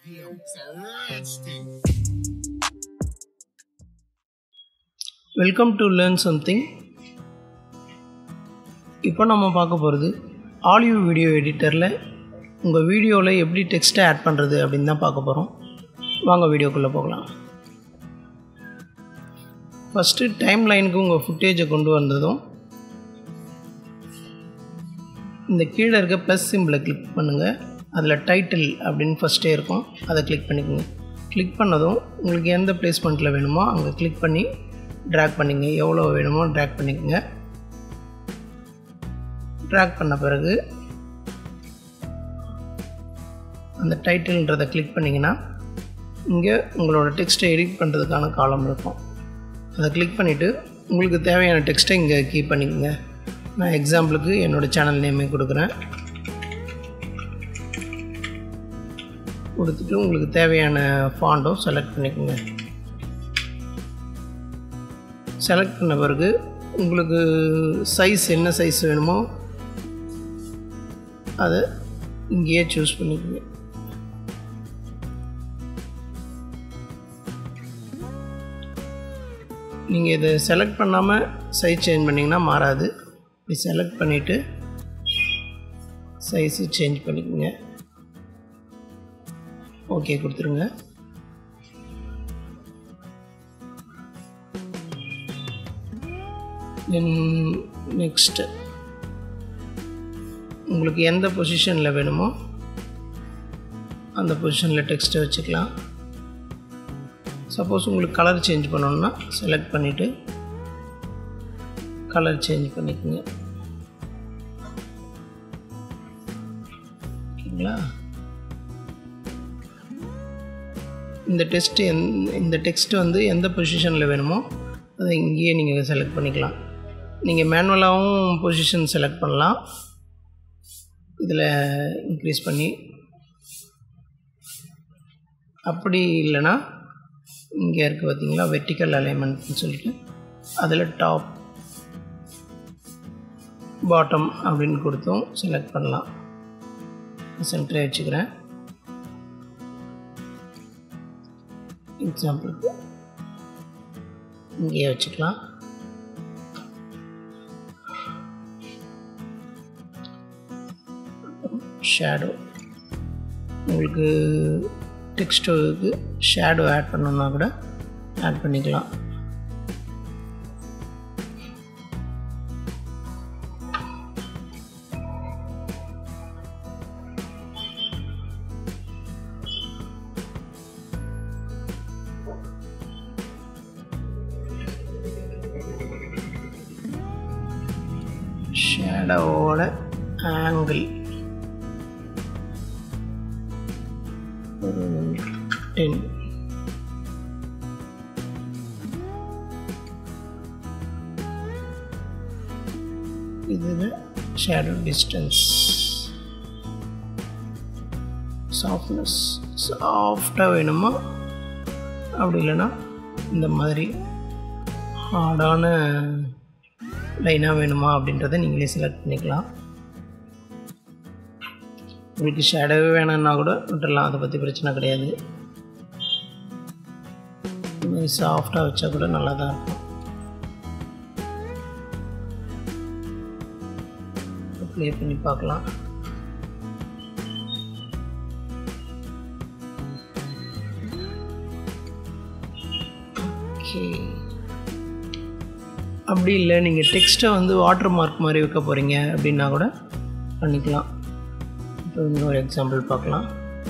It's a rich thing. Welcome to learn something இப்போ நம்ம பார்க்க போகிறது ஆடியோ வீடியோ எடிட்டரில் உங்கள் வீடியோவில் எப்படி டெக்ஸ்ட்டை ஆட் பண்ணுறது அப்படின்னு தான் பார்க்க போகிறோம் வாங்க வீடியோக்குள்ளே போகலாம் ஃபஸ்ட்டு டைம் லைனுக்கு உங்கள் ஃபுட்டேஜை கொண்டு வந்ததும் இந்த கீழே இருக்க ப்ளஸ் சிம்பிளை கிளிக் பண்ணுங்கள் அதில் டைட்டில் அப்படின்னு ஃபஸ்ட்டே இருக்கும் அதை கிளிக் பண்ணிக்கோங்க கிளிக் பண்ணதும் உங்களுக்கு எந்த பிளேஸ்மெண்ட்டில் வேணுமோ அங்கே கிளிக் பண்ணி ட்ராக் பண்ணிங்க எவ்வளோ வேணுமோ ட்ராக் பண்ணிக்கோங்க ட்ராக் பண்ண பிறகு அந்த டைட்டில்ன்றதை கிளிக் பண்ணிங்கன்னா இங்கே உங்களோட டெக்ஸ்ட்டை எடிட் பண்ணுறதுக்கான காலம் இருக்கும் அதை கிளிக் பண்ணிவிட்டு உங்களுக்கு தேவையான டெக்ஸ்ட்டை இங்கே கீப் பண்ணிக்கோங்க நான் எக்ஸாம்பிளுக்கு என்னோடய சேனல் நேமே கொடுக்குறேன் கொடுத்துட்டு உங்களுக்கு தேவையான ஃபாண்டும் செலக்ட் பண்ணிக்கோங்க செலக்ட் பண்ண பிறகு உங்களுக்கு சைஸ் என்ன சைஸ் வேணுமோ அதை இங்கேயே சூஸ் பண்ணிக்கோங்க நீங்கள் இதை செலக்ட் பண்ணாமல் சைஸ் சேஞ்ச் பண்ணிங்கன்னா மாறாது இப்படி செலக்ட் பண்ணிவிட்டு சைஸு சேஞ்ச் பண்ணிக்கோங்க ஓகே கொடுத்துருங்க தென் நெக்ஸ்ட்டு உங்களுக்கு எந்த பொசிஷனில் வேணுமோ அந்த பொசிஷனில் டெக்ஸ்ட்டை வச்சுக்கலாம் சப்போஸ் உங்களுக்கு கலர் சேஞ்ச் பண்ணணுன்னா செலக்ட் பண்ணிவிட்டு கலர் சேஞ்ச் பண்ணிக்கோங்க ஓகேங்களா இந்த டெஸ்ட்டு எந் இந்த டெக்ஸ்ட் வந்து எந்த பொசிஷனில் வேணுமோ அதை இங்கேயே நீங்கள் செலக்ட் பண்ணிக்கலாம் நீங்கள் மேனுவலாகவும் பொசிஷன் செலக்ட் பண்ணலாம் இதில் இன்க்ரீஸ் பண்ணி அப்படி இல்லைன்னா இங்கே இருக்குது பார்த்தீங்களா வெர்டிக்கல் அலைன்மெண்ட்னு சொல்லிட்டு அதில் டாப் பாட்டம் அப்படின்னு கொடுத்தும் செலக்ட் பண்ணலாம் சென்டரே வச்சுக்கிறேன் எக்ஸாம்பிளுக்கு இங்கேயே வச்சுக்கலாம் ஷேடோ உங்களுக்கு டெக்ஸ்ட்டுக்கு ஷேடோ ஆட் பண்ணணுன்னா கூட ஆட் பண்ணிக்கலாம் ஷேடோவோட ஆங்கிள் ஒரு டென் இதில் ஷேடோ டிஸ்டன்ஸ் சாஃப்ட்னஸ் சாஃப்டாக வேணுமா அப்படி இல்லைன்னா இந்த மாதிரி ஹார்டான லைனாக வேணுமா அப்படின்றத நீங்களே செலக்ட் பண்ணிக்கலாம் உங்களுக்கு ஷேடோவே வேணும்னா கூட விட்டுடலாம் அதை பற்றி பிரச்சனை கிடையாது சாஃப்டாக வச்சா கூட நல்லா தான் இருக்கும் ப்ளே பண்ணி பார்க்கலாம் ஓகே அப்படி இல்லை நீங்கள் டெக்ஸ்ட்டை வந்து வாட்டர் மார்க் மாதிரி வைக்க போகிறீங்க அப்படின்னா கூட பண்ணிக்கலாம் இப்போ இன்னொரு எக்ஸாம்பிள் பார்க்கலாம்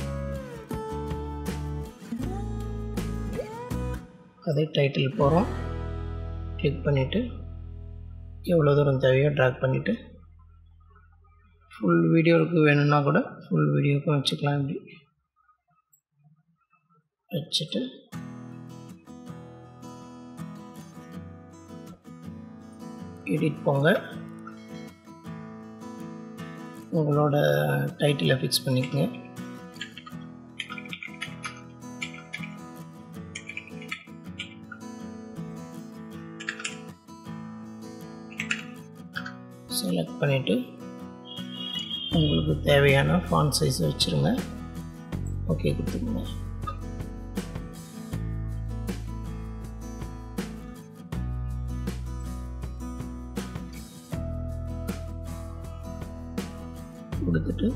அதே டைட்டில் போகிறோம் கிளிக் பண்ணிவிட்டு எவ்வளோ தூரம் தேவையோ ட்ராக் பண்ணிவிட்டு ஃபுல் வீடியோவுக்கு வேணும்னா கூட ஃபுல் வீடியோவுக்கும் வச்சுக்கலாம் இப்படி வச்சுட்டு எடிட் போங்க உங்களோட டைட்டிலை ஃபிக்ஸ் பண்ணிக்கோங்க செலக்ட் பண்ணிவிட்டு உங்களுக்கு தேவையான ஃபாண்ட் சைஸ் வச்சுருங்க ஓகே கொடுத்துக்கோங்க கொடுத்துட்டு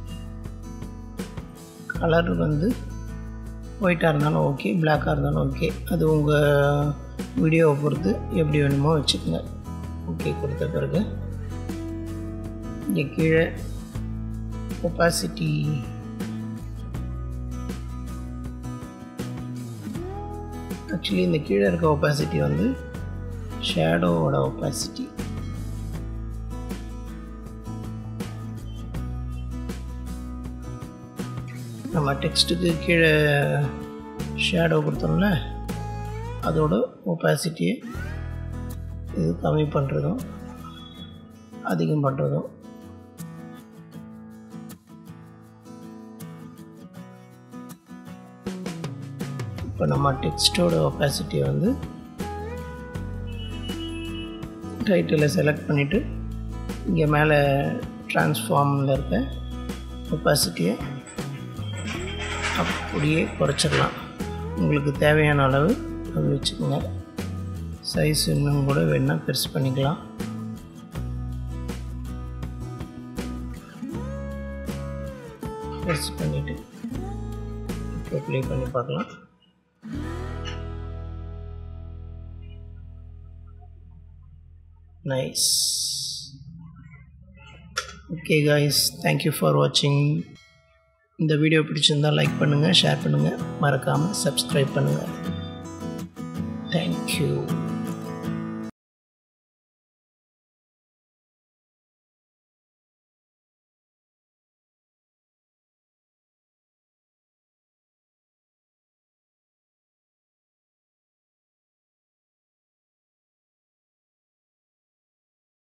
கலர் வந்து ஒயிட்டாக இருந்தாலும் ஓகே பிளாக்காக இருந்தாலும் ஓகே அது உங்கள் வீடியோவை பொறுத்து எப்படி வேணுமோ வச்சுக்கோங்க ஓகே கொடுத்த பிறகு இங்கே கீழே ஒப்பாசிட்டி ஆக்சுவலி இந்த கீழே இருக்க ஒப்பாசிட்டி வந்து ஷேடோவோட ஒப்பாசிட்டி நம்ம டெக்ஸ்ட்டுக்கு கீழே ஷேடோ கொடுத்தோம்ல அதோட ஒப்பாசிட்டியை இது கம்மி பண்ணுறதும் அதிகம் பண்ணுறதும் இப்போ நம்ம டெக்ஸ்ட்டோட ஒப்பாசிட்டியை வந்து டைட்டிலை செலக்ட் பண்ணிவிட்டு இங்கே மேலே ட்ரான்ஸ்ஃபார்மில் இருக்க ஒப்பாசிட்டியை அப்படியே குறைச்சிடலாம் உங்களுக்கு தேவையான அளவு அது வச்சுக்கோங்க சைஸ் இன்னும் கூட வேணால் பெருசு பண்ணிக்கலாம் பெருசு பண்ணிவிட்டு இப்போ ப்ளே பண்ணி பார்க்கலாம் nice okay guys thank you for வாட்சிங் இந்த வீடியோ பிடிச்சிருந்தால் லைக் பண்ணுங்கள் ஷேர் பண்ணுங்கள் மறக்காமல் சப்ஸ்கிரைப் பண்ணுங்கள் தேங்க்யூ